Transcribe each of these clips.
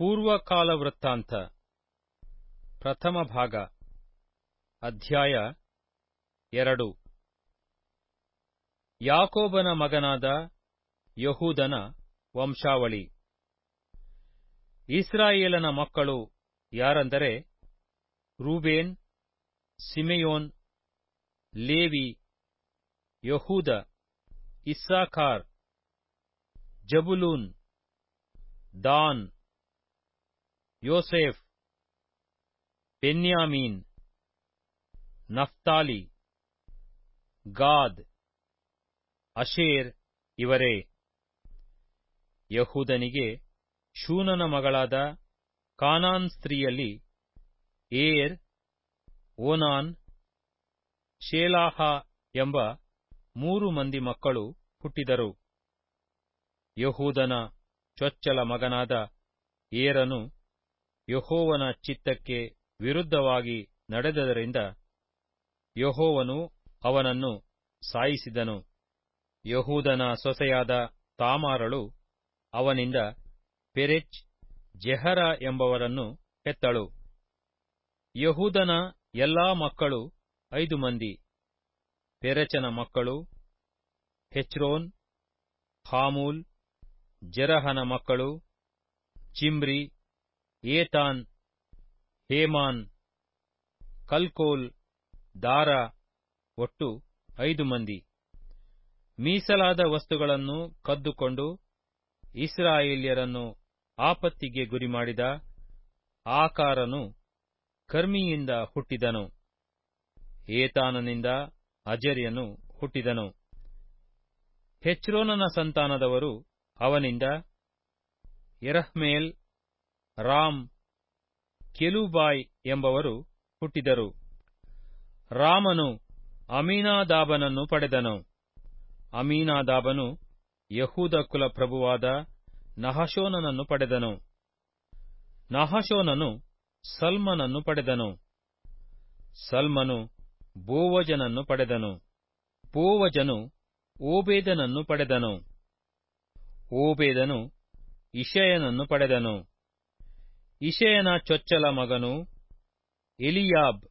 ಪೂರ್ವಕಾಲ ವೃತ್ತಾಂತ ಪ್ರಥಮ ಭಾಗ ಅಧ್ಯಾಯ ಎರಡು ಯಾಕೋಬನ ಮಗನಾದ ಯಹೂದನ ವಂಶಾವಳಿ ಇಸ್ರಾಯೇಲನ ಮಕ್ಕಳು ಯಾರಂದರೆ ರೂಬೇನ್ ಸಿಮೆಯೋನ್ ಲೇವಿ ಯಹೂದ ಇಸ್ಸಾಕಾರ್ ಜಬುಲೂನ್ ದಾನ್ ಯೋಸೇಫ್ ಬೆನ್ಯಾಮೀನ್ ನಫ್ತಾಲಿ ಗಾದ್ ಅಶೇರ್ ಇವರೇ ಯಹೂದನಿಗೆ ಶೂನನ ಮಗಳಾದ ಕಾನಾನ್ ಸ್ತ್ರೀಯಲ್ಲಿ ಏರ್ ಓನಾನ್ ಶೇಲಾಹ ಎಂಬ ಮೂರು ಮಂದಿ ಮಕ್ಕಳು ಹುಟ್ಟಿದರು ಯಹೂದನ ಚೊಚ್ಚಲ ಮಗನಾದ ಏರನು ಯಹೋವನ ಚಿತ್ತಕ್ಕೆ ವಿರುದ್ಧವಾಗಿ ನಡೆದದರಿಂದ ಯಹೋವನು ಅವನನ್ನು ಸಾಯಿಸಿದನು ಯಹೂದನ ಸೊಸೆಯಾದ ತಾಮಾರಳು ಅವನಿಂದ ಪೆರೆಚ್ ಜೆಹರ ಎಂಬವರನ್ನು ಹೆತ್ತಳು ಯಹೂದನ ಎಲ್ಲಾ ಮಕ್ಕಳು ಐದು ಮಂದಿ ಪೆರೆಚನ ಮಕ್ಕಳು ಹೆಚ್ರೋನ್ ಹಾಮೂಲ್ ಜೆರಹನ ಮಕ್ಕಳು ಚಿಮ್ರಿ ಏತಾನ್ ಹೇಮಾನ್ ಕಲ್ಕೋಲ್ ದಾರ ಒಟ್ಟು ಐದು ಮಂದಿ ಮೀಸಲಾದ ವಸ್ತುಗಳನ್ನು ಕದ್ದುಕೊಂಡು ಇಸ್ರಾಯೇಲ್ಯರನ್ನು ಆಪತ್ತಿಗೆ ಗುರಿಮಾಡಿದ ಆಕಾರನು ಕರ್ಮಿಯಿಂದ ಹುಟ್ಟಿದನು ಏತಾನನಿಂದ ಅಜರ್ಯನು ಹುಟ್ಟಿದನು ಹೆಚ್ರೋನನ ಸಂತಾನದವರು ಅವನಿಂದ ಎರಹ್ಮೇಲ್ ರಾಮ್ ಕೆಲೂಬಾಯ್ ಎಂಬವರು ಹುಟ್ಟಿದರು ರಾಮನು ಅಮೀನಾದಾಬನನ್ನು ಪಡೆದನು ಅಮೀನಾದಾಬನು ಯಹೂದ ಕುಲ ಪ್ರಭುವಾದ ನಹಶೋನನನ್ನು ಪಡೆದನು ನಹಶೋನನು ಸಲ್ಮನನ್ನು ಪಡೆದನು ಸಲ್ಮನು ಬೋವಜನನ್ನು ಪಡೆದನು ಬೋವಜನು ಓಬೇದನನ್ನು ಪಡೆದನು ಓಬೇದನು ಇಷಯನನ್ನು ಪಡೆದನು ಇಷಯನ ಚೊಚ್ಚಲ ಮಗನು ಎಲಿಯಾಬ್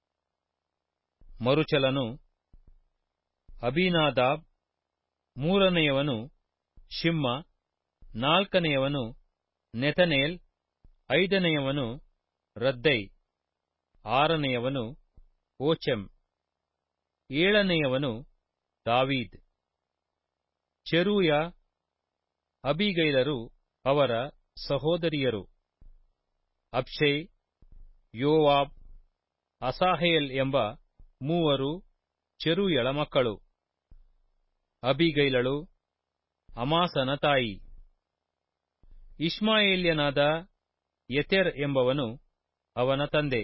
ಮರುಚಲನು ಅಬೀನಾದಾಬ್ ಮೂರನೆಯವನು ಶಿಮ್ಮ ನಾಲ್ಕನೆಯವನು ನೆತನೇಲ್ ಐದನೆಯವನು ರದ್ದೈ ಆರನೆಯವನು ಓಚೆಮ್ ಏಳನೆಯವನು ದಾವೀದ್ ಚೆರೂಯ ಅಬಿಗೈಲರು ಅವರ ಸಹೋದರಿಯರು ಅಬ್ಷೈ ಯೋವಾಬ್ ಅಸಾಹೇಲ್ ಎಂಬ ಮೂವರು ಚೆರೂಯಳ ಮಕ್ಕಳು ಅಬಿಗೈಲಳು ಅಮಾಸನ ತಾಯಿ ಇಷ್ಮಾಯೇಲ್ಯನಾದ ಯತೆರ್ ಎಂಬವನು ಅವನ ತಂದೆ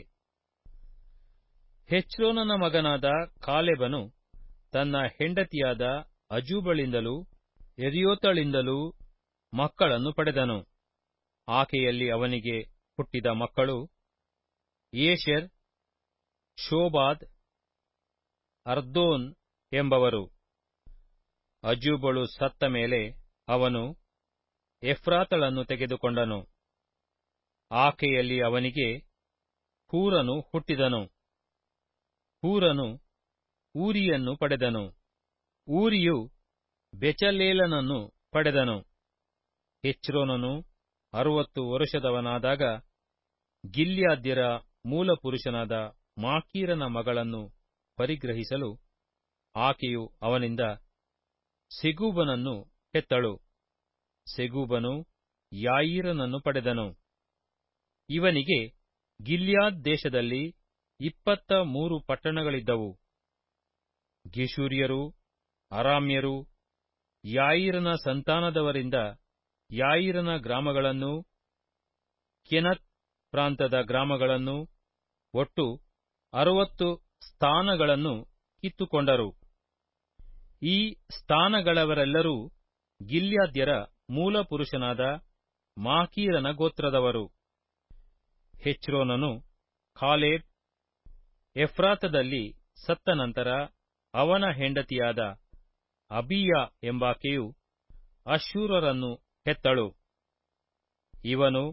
ಹೆಚ್ರೋನನ ಮಗನಾದ ಕಾಲೆಬನು ತನ್ನ ಹೆಂಡತಿಯಾದ ಅಜೂಬಳಿಂದಲೂ ಎರಿಯೋತಳಿಂದಲೂ ಮಕ್ಕಳನ್ನು ಪಡೆದನು ಆಕೆಯಲ್ಲಿ ಅವನಿಗೆ ಹುಟ್ಟಿದ ಮಕ್ಕಳು ಏಷೆರ್ ಶೋಬಾದ್ ಅರ್ದೋನ್ ಎಂಬವರು ಅಜೂಬಳು ಸತ್ತ ಮೇಲೆ ಅವನು ಎಫ್ರಾತಳನ್ನು ತೆಗೆದುಕೊಂಡನು ಆಕೆಯಲ್ಲಿ ಅವನಿಗೆ ಹೂರನು ಹುಟ್ಟಿದನು ಹೂರನು ಊರಿಯನ್ನು ಪಡೆದನು ಊರಿಯು ಬೆಚಲೇಲನನ್ನು ಪಡೆದನು ಹೆಚ್ರೋನನು ಅರುವತ್ತು ವರುಷದವನಾದಾಗ ಗಿಲ್ಯಾದ್ಯರ ಮೂಲಪುರುಷನಾದ ಮಾಕೀರನ ಮಗಳನ್ನು ಪರಿಗ್ರಹಿಸಲು ಆಕೆಯು ಅವನಿಂದ ಸೆಗೂಬನನ್ನು ಹೆತ್ತಳು ಸೆಗೂಬನು ಯಾಯೀರನನ್ನು ಪಡೆದನು ಇವನಿಗೆ ಗಿಲ್ಯಾದ್ ದೇಶದಲ್ಲಿ ಇಪ್ಪತ್ತ ಮೂರು ಪಟ್ಟಣಗಳಿದ್ದವು ಗಿಶೂರ್ಯರು ಅರಾಮ್ಯರು ಯಾಯೀರನ ಸಂತಾನದವರಿಂದ ಯಾಯೀರನ ಗ್ರಾಮಗಳನ್ನೂ ಕೆನತ್ ಪ್ರಾಂತದ ಗ್ರಾಮಗಳನ್ನು ಒಟ್ಟು ಅರವತ್ತು ಸ್ಥಾನಗಳನ್ನು ಕಿತ್ತುಕೊಂಡರು ಈ ಸ್ಥಾನಗಳವರೆಲ್ಲರೂ ಗಿಲ್ಯಾದ್ಯರ ಮೂಲಪುರುಷನಾದ ಮಾಕೀರನ ಗೋತ್ರದವರು ಹೆಚ್ರೋನನು ಖಾಲೇಬ್ ಎಫ್ರಾತದಲ್ಲಿ ಸತ್ತ ನಂತರ ಅವನ ಹೆಂಡತಿಯಾದ ಅಬೀಯ ಎಂಬಾಕೆಯು ಅಶ್ಶೂರರನ್ನು ಹೆತ್ತಳು ಇವನು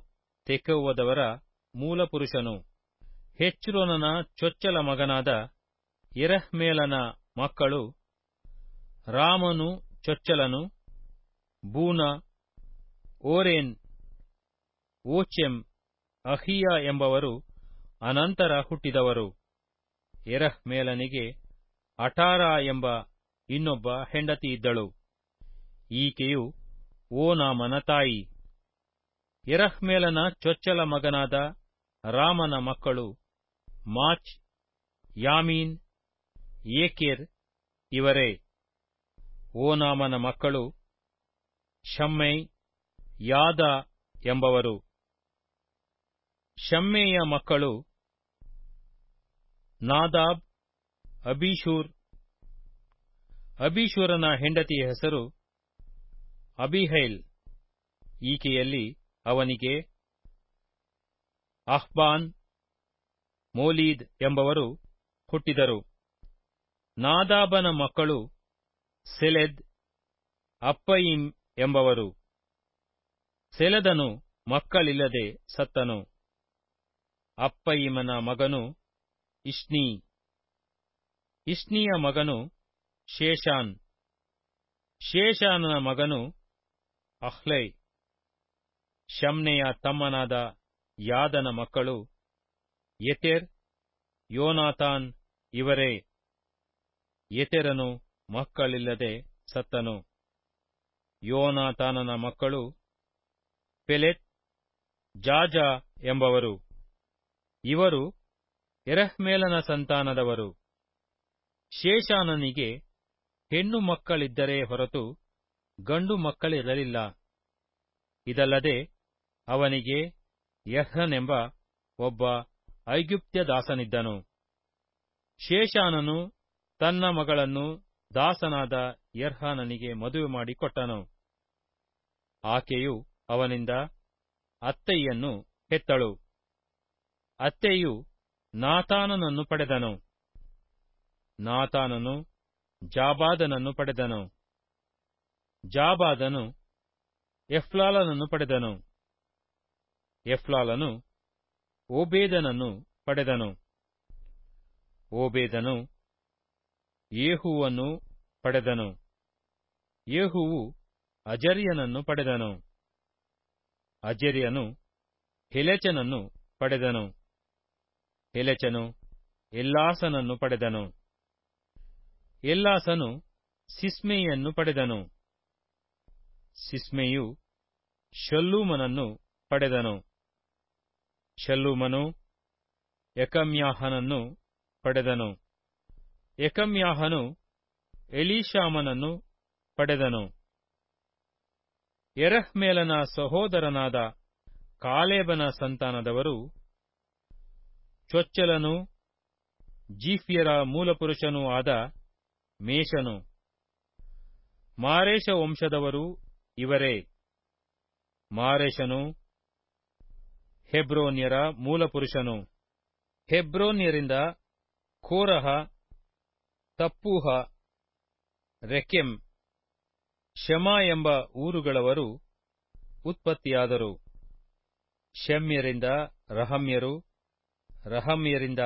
ತೆಕೋವದವರ ಮೂಲಪುರುಷನು ಹೆಚ್ರೋನನ ಚೊಚ್ಚಲ ಮಗನಾದ ಎರಹ್ಮೇಲನ ಮಕ್ಕಳು ರಾಮನು ಚೊಚ್ಚಲನು ಬೂನ ಓರೇನ್ ಓಚೆಮ್ ಅಹಿಯ ಎಂಬವರು ಅನಂತರ ಹುಟ್ಟಿದವರು ಎರಹ್ಮೇಲನಿಗೆ ಅಟಾರ ಎಂಬ ಇನ್ನೊಬ್ಬ ಹೆಂಡತಿ ಇದ್ದಳು ಈಕೆಯು ಓನಾಮನ ತಾಯಿ ಎರಹ್ಮೇಲನ ಚೊಚ್ಚಲ ಮಗನಾದ ರಾಮನ ಮಕ್ಕಳು ಮಾಚ್ ಯಾಮೀನ್ ಏಕೆರ್ ಇವರೇ ಓನಾಮನ ಮಕ್ಕಳು ಶಮ್ಮೈ ಯಾದ ಎಂಬವರು ಶಮ್ಮೆಯ ಮಕ್ಕಳು ನಾದಾಬ್ ಅಬೀಶೂರ್ ಅಬೀಶೂರನ ಹೆಂಡತಿಯ ಹೆಸರು ಅಬಿಹೈಲ್ ಈಕೆಯಲ್ಲಿ ಅವನಿಗೆ ಅಹ್ಬಾನ್ ಮೋಲೀದ್ ಎಂಬವರು ಹುಟ್ಟಿದರು ನಾದಾಬನ ಮಕ್ಕಳು ಸೆಲೆದ್ ಅಪ್ಪಯಿಮ್ ಎಂಬವರು ಸೆಲೆದನು ಮಕ್ಕಳಿಲ್ಲದೆ ಸತ್ತನು ಅಪ್ಪಯಿಮನ ಮಗನು ಇಷ್ನೀ ಇಷ್ನಿಯ ಮಗನು ಶೇಷಾನ್ ಶೇಷಾನನ ಮಗನು ಅಹ್ಲೈ ಶಮ್ನೆಯ ತಮ್ಮನಾದ ಯಾದನ ಮಕ್ಕಳು ಯೆತೆರ್ ಯೋನಾತಾನ್ ಇವರೇ ಯೆತೆರನು ಮಕ್ಕಳಿಲ್ಲದೆ ಸತ್ತನು ಯೋನಾತಾನನ ಮಕ್ಕಳು ಪೆಲೆತ್ ಜಾಜಾ ಎಂಬವರು ಇವರು ಎರಹ್ಮೇಲನ ಸಂತಾನದವರು ಶೇಷಾನನಿಗೆ ಹೆಣ್ಣು ಮಕ್ಕಳಿದ್ದರೇ ಹೊರತು ಗಂಡು ಮಕ್ಕಳಿರಲಿಲ್ಲ ಇದಲ್ಲದೆ ಅವನಿಗೆ ಯಹ್ರನೆಂಬ ಒಬ್ಬ ಐಗುಪ್ತ್ಯ ದಾಸನಿದ್ದನು ಶೇಷಾನನು ತನ್ನ ಮಗಳನ್ನು ದಾಸನಾದ ಯರ್ಹಾನನಿಗೆ ಮದುವೆ ಮಾಡಿಕೊಟ್ಟನು ಆಕೆಯು ಅವನಿಂದ ಅತ್ತೈಯನ್ನು ಹೆತ್ತಳು ಅತ್ತೆಯು ನಾತಾನನನ್ನು ಪಡೆದನು ನಾತಾನನು ಜಾಬಾದನನ್ನು ಪಡೆದನು ಜಾಬಾದನು ಎಫ್ಲಾಲನನ್ನು ಪಡೆದನು ಎಫ್ಲಾಲನು ಓಬೇದನನ್ನು ಪಡೆದನು ಓಬೇದನು ಯೇಹುವನ್ನು ಪಡೆದನು ಯೇಹುವು ಅಜರ್ಯನನ್ನು ಪಡೆದನು ಅಜರ್ಯನು ಹೆಲೆಚನನ್ನು ಪಡೆದನು ಹೆಲೆಚನು ಎಲ್ಲಾಸನನ್ನು ಪಡೆದನು ಎಲ್ಲಾಸನು ಸಿಸ್ಮೆಯನ್ನು ಪಡೆದನು ಸಿಸ್ಮೆಯು ಶಲ್ಲೂಮನನ್ನು ಪಡೆದನು ಶಲ್ಲೂಮನು ಯಕಮ್ಯಾಹನನ್ನು ಪಡೆದನು ಯಕಮ್ಯಾಹನು ಎಲೀಶಾಮನನ್ನು ಪಡೆದನು ಎರಹ್ಮೇಲನ ಸಹೋದರನಾದ ಕಾಲೇಬನ ಸಂತಾನದವರು ಚೊಚ್ಚಲನೂ ಜೀಫ್ಯರ ಮೂಲಪುರುಷನೂ ಆದ ಮೇಷನು ಮಾರೇಶ ವಂಶದವರು ಇವರೇ ಮಾರೇಶನು ಹೆಬ್ರೋನ್ಯರ ಮೂಲಪುರುಷನು ಹೆಬ್ರೋನ್ಯರಿಂದ ಕೋರಹ ತಪ್ಪೂಹ ರೆಕೆಮ್ ಶಮ ಎಂಬ ಊರುಗಳವರು ಉತ್ಪತ್ತಿಯಾದರು ಶಮ್ಯರಿಂದ ರಹಮ್ಯರು ರಹಮ್ಯರಿಂದ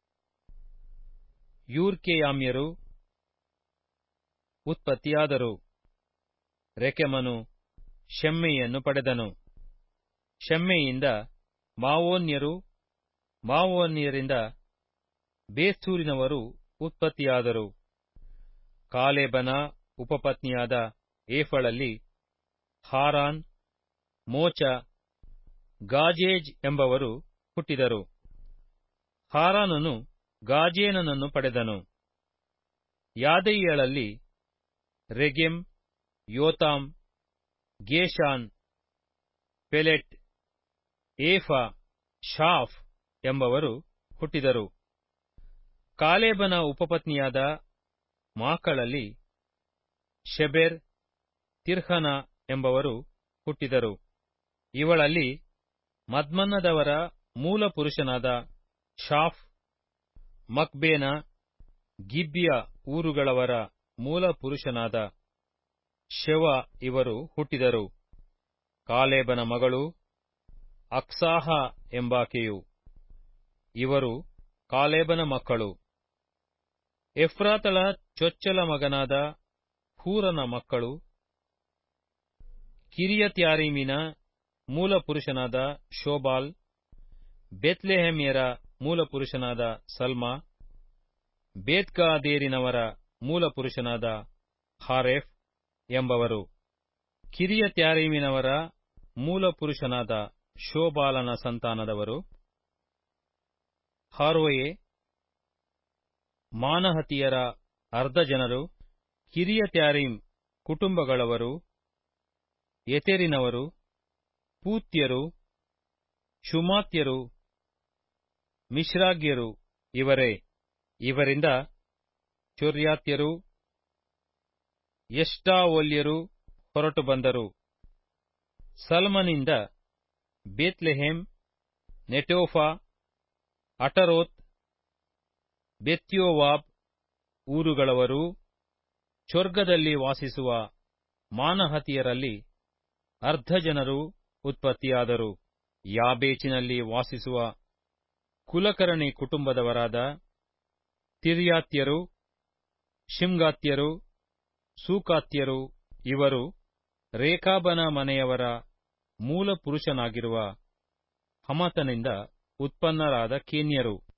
ಯೂರ್ಕೆಯಾಮ್ಯರು ಉತ್ಪತ್ತಿಯಾದರು ರೆಕೆಮನು ಶೆಮ್ಮೆಯನ್ನು ಪಡೆದನು ಶೆಮ್ಮೆಯಿಂದ ಮಾವೋನ್ಯರು ಮಾವೋನ್ಯರಿಂದ ಬೇಸ್ತೂರಿನವರು ಉತ್ಪತ್ತಿಯಾದರು ಕಾಲೇಬನ ಉಪಪತ್ನಿಯಾದ ಏಫಳಲ್ಲಿ ಹಾರಾನ್ ಮೋಚ ಗಾಜೇಜ್ ಎಂಬವರು ಹುಟ್ಟಿದರು ಹಾರಾನನು ಗಾಜೇನನನ್ನು ಪಡೆದನು ಯಾದೈಯಳಲ್ಲಿ ರೆಗೆಮ್ ಯೋತಾಮ್ ಗೇಷಾನ್ ಪೆಲೆಟ್ ಏಫ ಶಾಫ್ ಎಂಬವರು ಹುಟ್ಟಿದರು ಕಾಲೇಬನ ಉಪಪತ್ನಿಯಾದ ಮಾಕಳಲ್ಲಿ ಶೆಬೆರ್ ತಿರ್ಹನ ಎಂಬವರು ಹುಟ್ಟಿದರು ಇವಳಲ್ಲಿ ಮದ್ಮನ್ನದವರ ಮೂಲ ಪುರುಷನಾದ ಶಾಫ್ ಮಕ್ಬೇನ ಗಿಬ್ಯ ಊರುಗಳವರ ಮೂಲ ಪುರುಷನಾದ ಶೆವ ಇವರು ಹುಟ್ಟಿದರು ಕಾಲೇಬನ ಮಗಳು ಅಕ್ಸಾಹ ಎಂಬಾಕೆಯು ಇವರು ಕಾಲೇಬನ ಮಕ್ಕಳು ಎಫ್ರಾತಳ ಚೊಚ್ಚಲ ಮಗನಾದ ಹೂರನ ಮಕ್ಕಳು ಕಿರಿಯತ್ಯಾರೀಮಿನ ಮೂಲಪುರುಷನಾದ ಶೋಬಾಲ್ ಬೆತ್ಲೆಹೆಮ್ಯರ ಮೂಲಪುರುಷನಾದ ಸಲ್ಮಾ ಬೇತ್ಗಾದೇರಿನವರ ಮೂಲಪುರುಷನಾದ ಹಾರೆಫ್ ಎಂಬವರು ಕಿರಿಯತ್ಯಾರೀಮಿನವರ ಮೂಲಪುರುಷನಾದ ಶೋಬಾಲನ ಸಂತಾನದವರು ಹಾರೋಯೆ ಮಾನಹತಿಯರ ಅರ್ಧ ಜನರು ಕಿರಿಯತ್ಯಾರೀಮ್ ಕುಟುಂಬಗಳವರು ಎತೆರಿನವರು ಪೂತ್ಯರು ಶುಮಾತ್ಯರು ಮಿಶ್ರಾಗ್ಯರು ಇವರೇ ಇವರಿಂದ ಚೊರ್ರಾತ್ಯರು ಎಷ್ಟಾವೋಲ್ಯರು ಹೊರಟು ಬಂದರು ಸಲ್ಮನಿಂದ ಬೇತ್ಲೆಹೆಮ್ ನೆಟೋಫಾ ಅಟರೋತ್ ಬೆತ್ಯೋವಾಬ್ ಊರುಗಳವರೂ ಚೊರ್ಗದಲ್ಲಿ ವಾಸಿಸುವ ಮಾನಹತಿಯರಲ್ಲಿ ಅರ್ಧ ಜನರು ಉತ್ಪತ್ತಿಯಾದರು ಯಾಬೇಚಿನಲ್ಲಿ ವಾಸಿಸುವ ಕುಲಕರ್ಣಿ ಕುಟುಂಬದವರಾದ ತಿರ್ಯಾತ್ಯರು ಶಿಮ್ಗಾತ್ಯರು ಸೂಕಾತ್ಯರು ಇವರು ರೇಕಾಬನ ಮನೆಯವರ ಮೂಲಪುರುಷನಾಗಿರುವ ಹಮತನಿಂದ ಉತ್ಪನ್ನರಾದ ಕೇನ್ಯರು